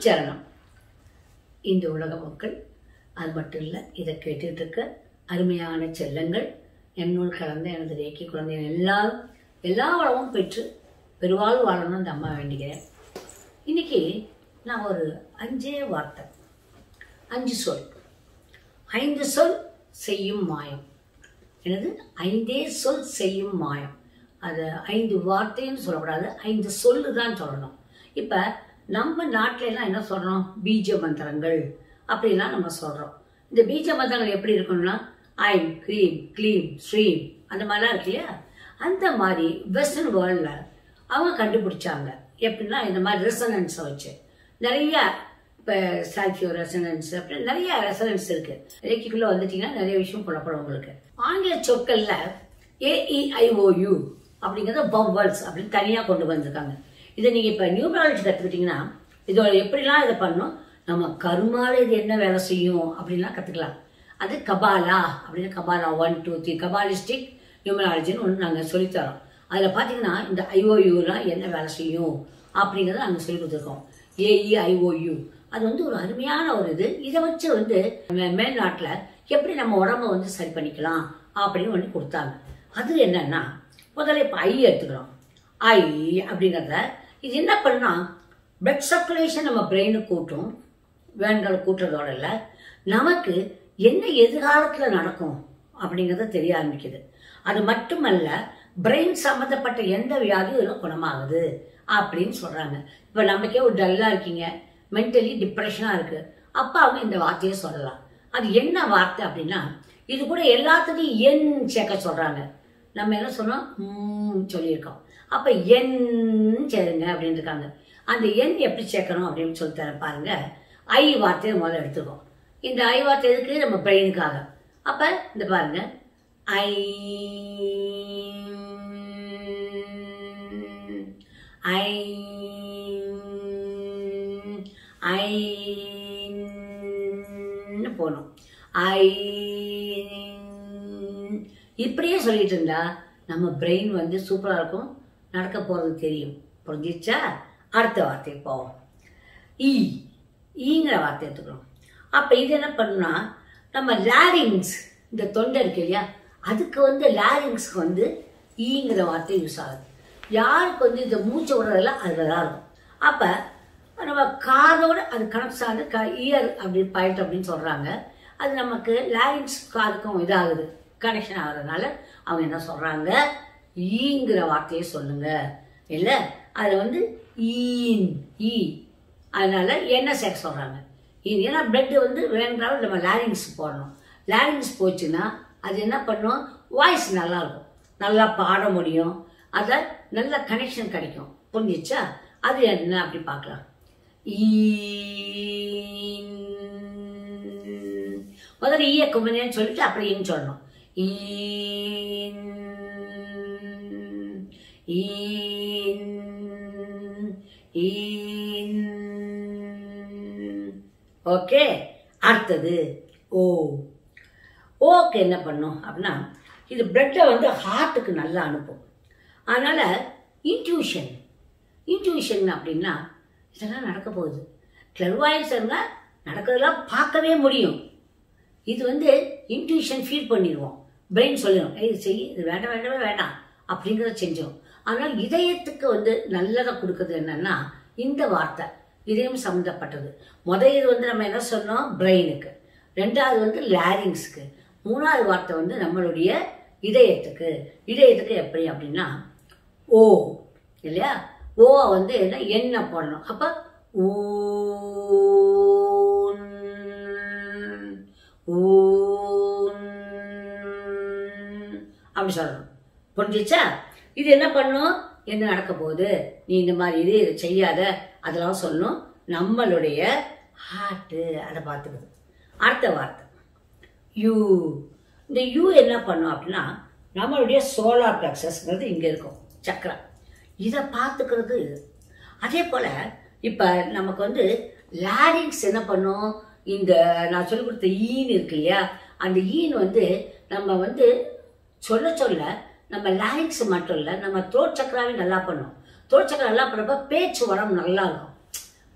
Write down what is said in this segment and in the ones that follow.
சரணம் இந்த உலக மக்கள் அது மட்டும் இல்லை இதை கேட்டுட்டு இருக்க அருமையான செல்லங்கள் என்னோடு கலந்த எனது ரேக்கி குழந்தைகள் எல்லாரும் எல்லா வளமும் பெற்று பெருவாழ்வு வாழணும்னு அந்த அம்மா வேண்டிக்கிறேன் இன்னைக்கு நான் ஒரு அஞ்சே வார்த்தை அஞ்சு சொல் ஐந்து சொல் செய்யும் மாயம் எனது ஐந்தே சொல் செய்யும் மாயம் அது ஐந்து வார்த்தைன்னு சொல்லக்கூடாது ஐந்து சொல்லு தான் சொல்லணும் இப்போ நம்ம நாட்டுல எல்லாம் என்ன சொல்கிறோம் பீஜ மந்திரங்கள் அப்படிலாம் நம்ம சொல்கிறோம் இந்த பீஜ மந்திரங்கள் எப்படி இருக்கணும்னா ஐம் க்ரீம் க்ளீம் ஸ்ரீம் அந்த மாதிரிலாம் இருக்கு இல்லையா அந்த மாதிரி வெஸ்டர்ன் வேர்ல்டில் அவங்க கண்டுபிடிச்சாங்க எப்படின்னா இந்த மாதிரி ரெசனன்ஸை வச்சு நிறைய இப்போ சால்ஃபியோ ரெசனன்ஸ் அப்படி நிறைய ரெசனன்ஸ் இருக்கு இலக்கியக்குள்ள வந்துட்டீங்கன்னா நிறைய விஷயம் புலப்படும் உங்களுக்கு ஆங்கில சொற்கள்ல ஏஇஐஓயு அப்படிங்கிறத பவல்ஸ் அப்படின்னு தனியாக கொண்டு வந்திருக்காங்க இதை நீங்கள் இப்போ நியூமராலஜி கற்றுக்கிட்டீங்கன்னா இதோட எப்படிலாம் இதை பண்ணணும் நம்ம கருமால இது என்ன வேலை செய்யும் அப்படின்லாம் கற்றுக்கலாம் அது கபாலா அப்படின்னு Kabbalah one two three kabbalistic நியூமராலஜின்னு ஒன்று நாங்கள் சொல்லித்தரோம் அதில் பார்த்தீங்கன்னா இந்த ஐஓயூலாம் என்ன வேலை செய்யும் அப்படிங்கிறத நாங்கள் சொல்லி கொடுத்துருக்கோம் ஏஇஐஓயு அது வந்து ஒரு அருமையான ஒரு இது இதை வச்சு வந்து மே- மேல்நாட்டுல எப்படி நம்ம உடம்ப வந்து சரி பண்ணிக்கலாம் அப்படின்னு ஒன்று கொடுத்தாங்க அது என்னன்னா முதல்ல இப்போ ஐ எடுத்துக்கிறோம் ஐ அப்படிங்கிறத இது என்ன பண்ணா பிளட் சர்க்குலேஷன் நம்ம பிரெயினுக்கு கூட்டும் வேன்களை கூட்டுறதோட இல்லை நமக்கு என்ன எதிர்காலத்தில் நடக்கும் அப்படிங்கிறத தெரிய ஆரம்பிக்குது அது மட்டுமல்ல பிரெயின் சம்மந்தப்பட்ட எந்த வியாதியும் இதுல குணமாகுது அப்படின்னு சொல்றாங்க இப்போ நமக்கே ஒரு டல்லா இருக்கீங்க மென்டலி டிப்ரெஷனாக இருக்கு அப்போ அவங்க இந்த வார்த்தையை சொல்லலாம் அது என்ன வார்த்தை அப்படின்னா இது கூட எல்லாத்துக்கும் என் சேர்க்க சொல்றாங்க நம்ம என்ன சொன்னோம் ம் சொல்லியிருக்கோம் அப்போ என் சேருங்க அப்படின்னு இருக்காங்க அந்த எண் எப்படி சேர்க்கணும் அப்படின்னு சொல்லி தரேன் பாருங்க ஐ வார்த்தையை முதல்ல எடுத்துக்கோம் இந்த ஐ வார்த்தை எதுக்கு நம்ம பிரெயினுக்காக அப்போ இந்த பாருங்க ஐ ஐ ஐன்னு போகணும் ஐ இப்படியே சொல்லிட்டு இருந்தா நம்ம பிரெயின் வந்து சூப்பராக இருக்கும் நடக்க போகிறது தெரியும் புரிஞ்சிச்சா அடுத்த வார்த்தை போவோம் ஈ ஈங்கிற வார்த்தை எடுத்துக்கிறோம் அப்போ இது என்ன பண்ணுனா நம்ம லாரிங்ஸ் இந்த தொண்டை இருக்கு இல்லையா அதுக்கு வந்து லாரிங்ஸ்க்கு வந்து ஈங்கிற வார்த்தை யூஸ் ஆகுது யாருக்கு வந்து இந்த மூச்சு விடுறதெல்லாம் அதில் தான் இருக்கும் அப்போ நம்ம காதோட அது கனெக்ட் ஆகுது க இயர் அப்படி பாயிண்ட் அப்படின்னு சொல்கிறாங்க அது நமக்கு லாரிங்ஸ் காதுக்கும் இதாகுது கனெக்ஷன் ஆகுறதுனால அவங்க என்ன சொல்கிறாங்க ஈங்கிற வார்த்தையை சொல்லுங்க இல்லை அதில் வந்து ஈன் ஈ அதனால என்ன சேர்க்க சொல்கிறாங்க இது ஏன்னா பிளட் வந்து வேணுங்கிறாலும் நம்ம லாரிங்ஸ் போடணும் லாரிங்ஸ் போச்சுன்னா அது என்ன பண்ணும் வாய்ஸ் நல்லா இருக்கும் நல்லா பாட முடியும் அதை நல்ல கனெக்ஷன் கிடைக்கும் புரிஞ்சிச்சா அது என்ன அப்படி பார்க்கலாம் ஈன். முதல்ல ஈய குமரேன்னு சொல்லிட்டு அப்புறம் ஈன்னு சொல்லணும் ஈன் ஈன் ஈன் ஓகே அடுத்தது ஓ ஓக்கு என்ன பண்ணும் அப்படின்னா இது பிளட்டை வந்து ஹார்ட்டுக்கு நல்லா அனுப்பும் அதனால இன்ட்யூஷன் இன்ட்யூஷன் அப்படின்னா இதெல்லாம் நடக்க போகுது கிளர்வாயன்ஸ் இருந்தால் நடக்கிறதெல்லாம் பார்க்கவே முடியும் இது வந்து இன்ட்யூஷன் ஃபீல் பண்ணிடுவோம் பிரெயின் சொல்லிடும் ஏய் இது செய் இது வேண்டாம் வேண்டவே வேண்டாம் அப்படிங்கிறத செஞ்சிடும் ஆனால் இதயத்துக்கு வந்து நல்லதை கொடுக்குறது என்னன்னா இந்த வார்த்தை இதயம் சம்மந்தப்பட்டது முதல் இது வந்து நம்ம என்ன சொன்னோம் பிரெயினுக்கு ரெண்டாவது வந்து லாரிங்ஸ்க்கு மூணாவது வார்த்தை வந்து நம்மளுடைய இதயத்துக்கு இதயத்துக்கு எப்படி அப்படின்னா ஓ இல்லையா ஓ வந்து என்ன என்ன போடணும் அப்போ ஊன் ஊன் அப்படி சொல்லணும் புரிஞ்சிச்சா இது என்ன பண்ணும் என்ன நடக்க போகுது நீ இந்த மாதிரி இது இதை செய்யாத அதெல்லாம் சொல்லணும் நம்மளுடைய ஹார்ட்டு அதை பார்த்துக்குது அடுத்த வார்த்தை யூ இந்த யூ என்ன பண்ணும் அப்படின்னா நம்மளுடைய சோலார் பிளக்ஸஸ்ங்கிறது இங்கே இருக்கும் சக்கரம் இதை பார்த்துக்கிறது இது அதே போல் இப்போ நமக்கு வந்து லாரிங்ஸ் என்ன பண்ணும் இந்த நான் சொல்லிக் கொடுத்த ஈன் இருக்கு இல்லையா அந்த ஈன் வந்து நம்ம வந்து சொல்ல சொல்ல நம்ம லாரிங்ஸ் மட்டும் இல்லை நம்ம த்ரோட் சக்கராவே நல்லா பண்ணும் த்ரோட் சக்கரம் நல்லா பண்ணப்ப பேச்சு வரம் நல்லா இருக்கும்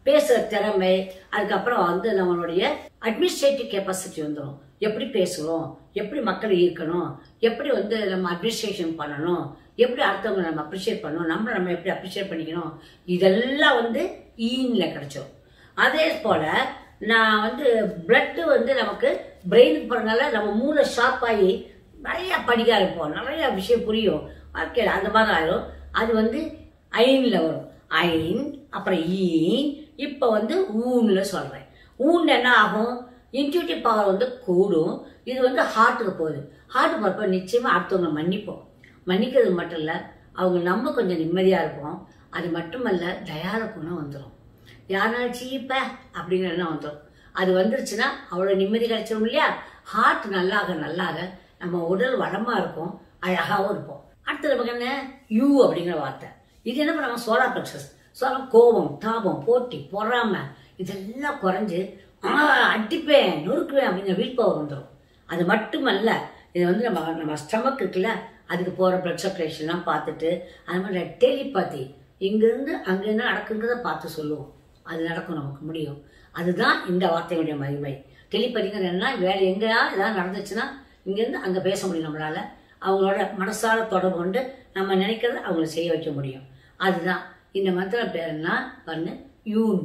பேசுற திறமை அதுக்கப்புறம் வந்து நம்மளுடைய அட்மினிஸ்ட்ரேட்டிவ் கெப்பாசிட்டி வந்துடும் எப்படி பேசுகிறோம் எப்படி மக்களை ஈர்க்கணும் எப்படி வந்து நம்ம அட்மினிஸ்ட்ரேஷன் பண்ணணும் எப்படி அடுத்தவங்க நம்ம அப்ரிஷியேட் பண்ணணும் நம்மளை நம்ம எப்படி அப்ரிஷியேட் பண்ணிக்கணும் இதெல்லாம் வந்து ஈனில் கிடைச்சிடும் அதே போல நான் வந்து பிளட்டு வந்து நமக்கு பிரெயினுக்கு போகிறதுனால நம்ம மூளை ஷார்ப் ஆகி நிறைய படிக்க ஆரம்பிப்போம் நிறைய விஷயம் புரியும் ஓகே அந்த மாதிரி ஆயிரும் அது வந்து ஐனில் வரும் ஐன் அப்புறம் ஈன் இப்போ வந்து ஊன்ல சொல்கிறேன் ஊன்ல என்ன ஆகும் இன்ட்யூட்டிவ் பவர் வந்து கூடும் இது வந்து ஹார்ட்டுக்கு போகுது ஹார்ட் போகிறப்ப நிச்சயமாக அடுத்தவங்க மன்னிப்போம் மன்னிக்கிறது மட்டும் இல்லை அவங்க நம்ம கொஞ்சம் நிம்மதியாக இருப்போம் அது மட்டுமல்ல தயார குணம் வந்துடும் யாருனாலும் சீப்ப அப்படிங்கிற எண்ணம் வந்துடும் அது வந்துருச்சுன்னா அவ்வளோ நிம்மதி கிடைச்சிடும் இல்லையா ஹார்ட் நல்லாக நல்லாக நம்ம உடல் வளமா இருக்கும் அழகாகவும் இருப்போம் அடுத்தது நமக்கு என்ன யூ அப்படிங்கிற வார்த்தை இது என்ன நம்ம சோலா பிளக்ஸஸ் சோலா கோபம் தாபம் போட்டி பொறாமை இதெல்லாம் குறைஞ்சு ஆ அடிப்பேன் நொறுக்குவேன் அப்படிங்கிற வில் பவர் வந்துடும் அது மட்டுமல்ல இது வந்து நம்ம நம்ம ஸ்டமக் இருக்குல்ல அதுக்கு போகிற பிளட் சர்க்குலேஷன்லாம் பார்த்துட்டு அது மாதிரி டெலிபாத்தி இங்கேருந்து அங்கே என்ன நடக்குங்கிறத பார்த்து சொல்லுவோம் அது நடக்கும் நமக்கு முடியும் அதுதான் இந்த வார்த்தையுடைய மகிமை டெலிபதிங்கிறது என்ன வேற எங்கேயா ஏதாவது நடந்துச்சுன்னா இங்கேருந்து அங்கே பேச முடியும் நம்மளால அவங்களோட மனசால தொடர்பு கொண்டு நம்ம நினைக்கிறத அவங்கள செய்ய வைக்க முடியும் அதுதான் இந்த மந்திர பேர் என்ன பண்ணு யூன்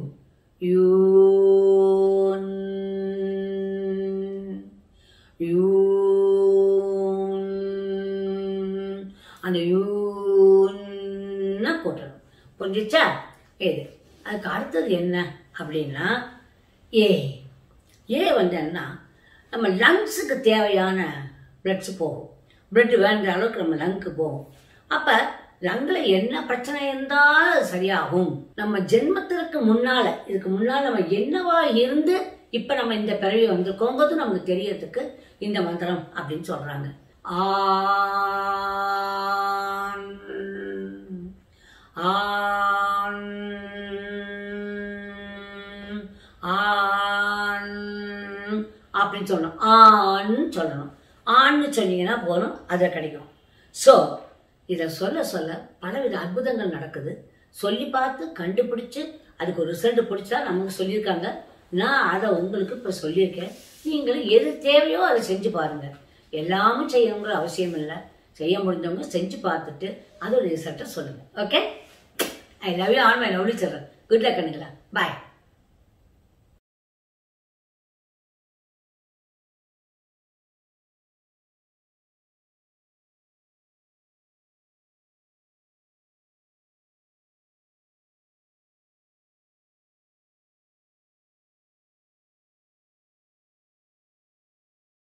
யூன் யூன் அந்த யூன்னா போட்டுடணும் புரிஞ்சிச்சா இது அதுக்கு அடுத்தது என்ன அப்படின்னா ஏ ஏ வந்து என்ன நம்ம லங்ஸுக்கு தேவையான பிளட்ஸ் போகும் பிளட் வேண்ட அளவுக்கு நம்ம லங்க்கு போகும் அப்போ லங்கில் என்ன பிரச்சனை இருந்தாலும் அது சரியாகும் நம்ம ஜென்மத்திற்கு முன்னால இதுக்கு முன்னால் நம்ம என்னவா இருந்து இப்போ நம்ம இந்த பிறவி வந்திருக்கோங்கிறது நமக்கு தெரியறதுக்கு இந்த மந்திரம் அப்படின்னு சொல்றாங்க ஆன் ஆன் ஆன் அப்படின்னு சொல்லணும் ஆன்னு சொல்லணும் ஆன்னு சொன்னீங்கன்னா போதும் அது கிடைக்கும் ஸோ இதை சொல்ல சொல்ல பலவித அற்புதங்கள் நடக்குது சொல்லி பார்த்து கண்டுபிடிச்சு அதுக்கு ஒரு ரிசல்ட் பிடிச்சா நமக்கு சொல்லியிருக்காங்க நான் அதை உங்களுக்கு இப்போ சொல்லியிருக்கேன் நீங்களும் எது தேவையோ அதை செஞ்சு பாருங்க எல்லாமும் செய்யணுங்கிற அவசியம் இல்லை செய்ய முடிஞ்சவங்க செஞ்சு பார்த்துட்டு அதோட ரிசல்ட்டை சொல்லுங்க okay I love you all my lovely children good luck கண்ணுங்களா பாய்